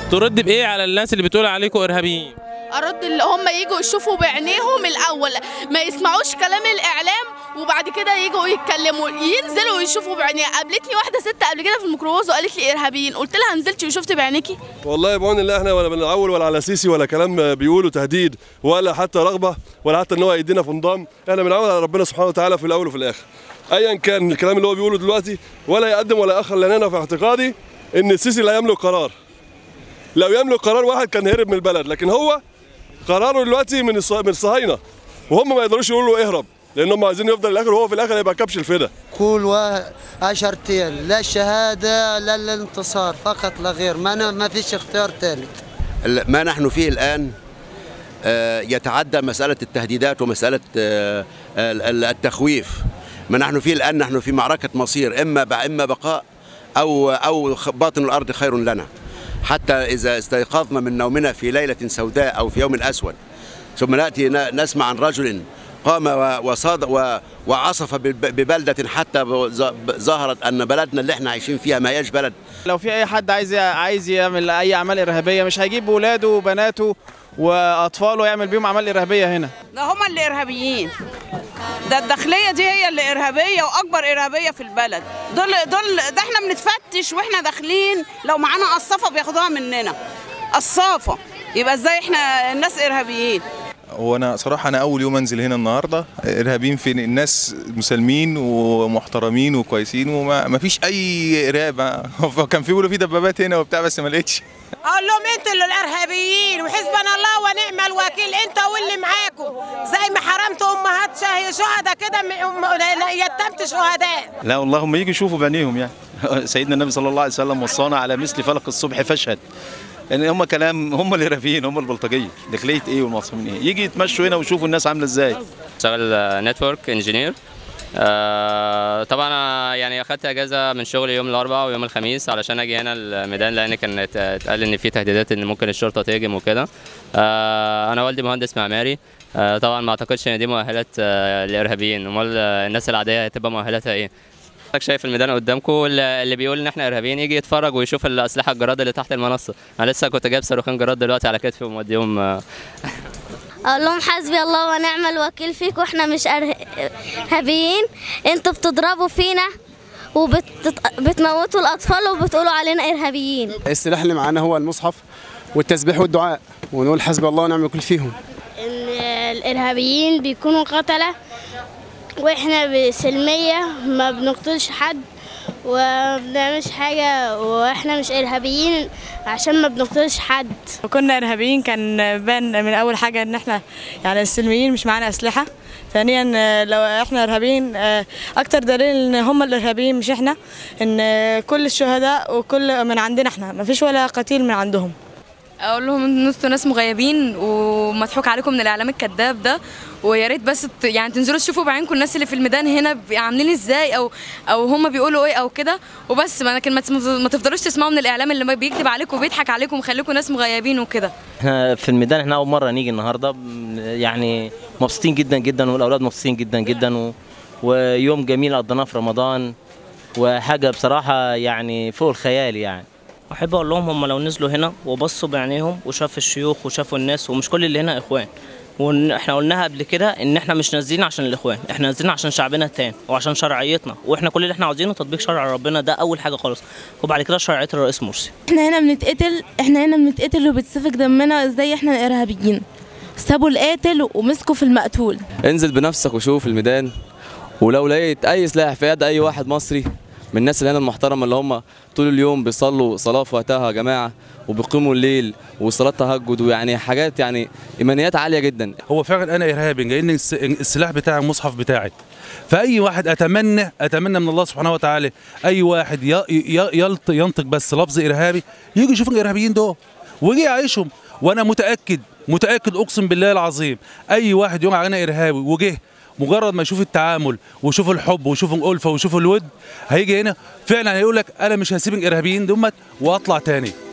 ترد بايه على الناس اللي بتقول عليكم ارهابيين ارد اللي هم يجوا يشوفوا بعينيهم الاول ما يسمعوش كلام الاعلام وبعد كده يجوا يتكلموا ينزلوا يشوفوا بعينيها قابلتني واحده ست قبل كده في الميكروباص وقالت لي ارهابيين قلت لها نزلتي وشفتي بعينيكي والله بعون الله احنا ولا بنعول ولا على سيسي ولا كلام بيقولوا تهديد ولا حتى رغبه ولا حتى ان هو يدينا في نظام احنا بنعول على ربنا سبحانه وتعالى في الاول وفي الاخر ايا كان الكلام اللي هو بيقوله دلوقتي ولا يقدم ولا ياخر لان انا في اعتقادي ان السيسي لا يملك قرار لو يملك قرار واحد كان هرب من البلد لكن هو قراره دلوقتي من الص- من الصهاينه وهم ما يقدروش يقولوا له اهرب لان هم عايزين يفضل الاخر وهو في الاخر هيبقى كبش الفدا كل واحد عشرتين لا الشهادة لا الانتصار فقط لا غير ما, ن- ما فيش اختيار ثالث ما نحن فيه الآن آه، يتعدى مسألة التهديدات ومسألة آه، ال- ال- التخويف ما نحن فيه الآن نحن في معركة مصير إما ب- إما بقاء أو أو خ- باطن الأرض خير لنا حتى إذا استيقظنا من نومنا في ليلة سوداء أو في يوم أسود ثم نأتي ن- نسمع عن رجل قام و- وصاد و- وعصف بب- ببلدة حتى ب- ظ- ظهرت أن بلدنا اللي احنا عايشين فيها ما هياش بلد لو في اي حد عايز عايز يعمل اي اعمال ارهابيه مش هيجيب ولاده وبناته واطفاله يعمل بيهم اعمال ارهابيه هنا ده هم اللي ارهابيين ده الداخليه دي هي اللي ارهابيه واكبر ارهابيه في البلد دول دول ده احنا بنتفتش واحنا داخلين لو معانا قصافه بياخدوها مننا قصافه يبقى ازاي احنا الناس ارهابيين هو انا صراحه انا اول يوم انزل هنا النهارده ارهابيين فين الناس مسالمين ومحترمين وكويسين وما ما فيش اي ارهاب كان في بيقولوا في دبابات هنا وبتاع بس ما لقيتش اقول لهم انتوا اللي الارهابيين وحسبنا الله ونعم الوكيل انت واللي معاكم زي ما حرمتوا امهات شه- شهداء كده م- م- يتمت شهداء لا والله هم يجوا يشوفوا بعينيهم يعني سيدنا النبي صلى الله عليه وسلم وصانا على مثل فلق الصبح فاشهد ان هم كلام هم الارهابيين هم البلطجيه داخليه ايه والمعصومين ايه يجي يتمشوا هنا ويشوفوا الناس عامله ازاي شغال نتورك انجينير طبعا أنا يعني اخدت اجازه من شغلي يوم الاربعاء ويوم الخميس علشان اجي هنا الميدان لان كان ات- اتقال ان في تهديدات ان ممكن الشرطه تهجم وكده آه، انا والدي مهندس معماري آه، طبعا ما اعتقدش ان دي مؤهلات آه، الارهابيين امال آه، الناس العاديه هتبقى مؤهلاتها ايه حضرتك شايف الميدان قدامكم اللي اللي بيقول ان احنا ارهابيين يجي يتفرج ويشوف الاسلحه الجراد اللي تحت المنصه انا لسه كنت جايب صاروخين جراد دلوقتي على كتفي وموديهم آه، اقول لهم حسبي الله ونعم الوكيل فيك واحنا مش ارهابيين انتوا بتضربوا فينا وبتموتوا الاطفال وبتقولوا علينا ارهابيين السلاح اللي معانا هو المصحف والتسبيح والدعاء ونقول حسبي الله ونعم الوكيل فيهم ان الارهابيين بيكونوا قتله واحنا بسلميه ما بنقتلش حد وما بنعملش حاجه واحنا مش ارهابيين عشان ما بنقتلش حد كنا ارهابيين كان بان من اول حاجه ان احنا يعني السلميين مش معانا اسلحه ثانيا آه، لو احنا ارهابيين آه، اكتر دليل ان هم الارهابيين مش احنا ان آه، كل الشهداء وكل من عندنا احنا ما فيش ولا قتيل من عندهم اقول لهم ان انتوا ناس مغيبين ومضحوك عليكم من الاعلام الكذاب ده ويا ريت بس ت- يعني تنزلوا تشوفوا بعينكم الناس اللي في الميدان هنا بي- عاملين ازاي او او هم بيقولوا ايه او كده وبس ما لكن ما تس- ما تفضلوش تسمعوا من الاعلام اللي ما بيكذب عليكم وبيضحك عليكم ومخليكم ناس مغيبين وكده احنا في الميدان احنا اول مره نيجي النهارده م- يعني مبسوطين جدا جدا والاولاد مبسوطين جدا جدا و... ويوم جميل قضيناه في رمضان وحاجه بصراحه يعني فوق الخيال يعني احب اقول لهم هم لو نزلوا هنا وبصوا بعينيهم وشافوا الشيوخ وشافوا الناس ومش كل اللي هنا اخوان واحنا قلناها قبل كده ان احنا مش نازلين عشان الاخوان احنا نازلين عشان شعبنا التاني وعشان شرعيتنا واحنا كل اللي احنا عاوزينه تطبيق شرع ربنا ده اول حاجه خالص وبعد كده شرعيه الرئيس مرسي احنا هنا بنتقتل احنا هنا بنتقتل وبتسفك دمنا ازاي احنا ارهابيين سابوا القاتل ومسكوا في المقتول انزل بنفسك وشوف الميدان ولو لقيت اي سلاح في يد اي واحد مصري من الناس اللي هنا المحترمه اللي هم طول اليوم بيصلوا صلاه في وقتها يا جماعه وبيقيموا الليل وصلاه تهجد ويعني حاجات يعني ايمانيات عاليه جدا هو فعلا انا ارهابي لان الس- السلاح بتاعي المصحف بتاعي فاي واحد اتمنى اتمنى من الله سبحانه وتعالى اي واحد ي- ي- يلط- ينطق بس لفظ ارهابي يجي يشوف الارهابيين دول ويجي يعيشهم وانا متاكد متاكد اقسم بالله العظيم اي واحد يقع علينا ارهابي وجه مجرد ما يشوف التعامل ويشوف الحب ويشوف الالفه ويشوف الود هيجي هنا فعلا هيقول لك انا مش هسيب الارهابيين دمت واطلع تاني